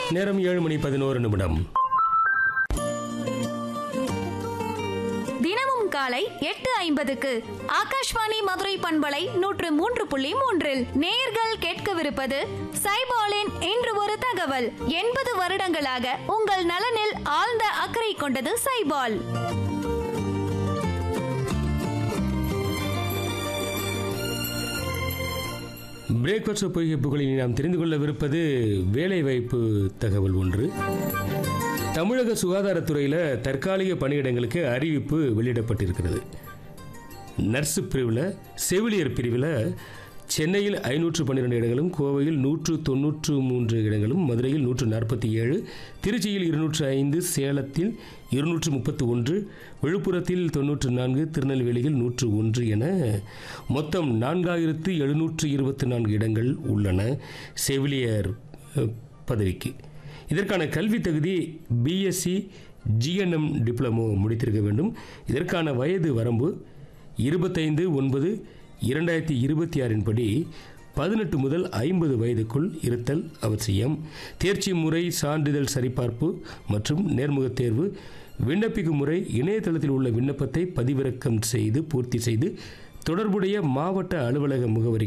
நேரம் ஏழு மணி பதினோரு நிமிடம் தினமும் காலை எட்டு ஐம்பதுக்கு ஆகாஷ்வாணி மதுரை பண்பலை நூற்று மூன்று புள்ளி மூன்றில் நேயர்கள் கேட்கவிருப்பது சைபாலின் இன்று ஒரு தகவல் எண்பது வருடங்களாக உங்கள் நலனில் ஆழ்ந்த அக்கறை கொண்டது சைபால் பிரேக்ஃபாஸ்ட் பொய்கைப்புகளில் நாம் தெரிந்து கொள்ளவிருப்பது வேலைவாய்ப்பு தகவல் ஒன்று தமிழக சுகாதாரத்துறையில் தற்காலிக பணியிடங்களுக்கு அறிவிப்பு வெளியிடப்பட்டிருக்கிறது நர்ஸு பிரிவில் செவிலியர் பிரிவில் சென்னையில் ஐநூற்று பன்னிரெண்டு இடங்களும் கோவையில் நூற்று தொன்னூற்று மூன்று இடங்களும் மதுரையில் நூற்று நாற்பத்தி ஏழு திருச்சியில் இருநூற்று ஐந்து சேலத்தில் இருநூற்று முப்பத்து ஒன்று விழுப்புரத்தில் தொன்னூற்று நான்கு திருநெல்வேலியில் நூற்று ஒன்று என மொத்தம் நான்காயிரத்து எழுநூற்று இருபத்தி நான்கு இடங்கள் உள்ளன செவிலியர் அஹ், பதவிக்கு இதற்கான கல்வி தகுதி பிஎஸ்சி ஜிஎன்எம் டிப்ளமோ முடித்திருக்க வேண்டும் இதற்கான வயது வரம்பு இருபத்தைந்து ஒன்பது இரண்டாயிரத்தி இருபத்தி ஆறின் படி பதினெட்டு முதல் ஐம்பது வயதுக்குள் இருத்தல் அவசியம் தேர்ச்சி முறை சான்றிதழ் சரிபார்ப்பு மற்றும் நேர்முகத் தேர்வு விண்ணப்பிக்கும் முறை இணையதளத்தில் உள்ள விண்ணப்பத்தை பதிவிறக்கம் செய்து பூர்த்தி செய்து தொடர்புடைய மாவட்ட அலுவலக முகவரி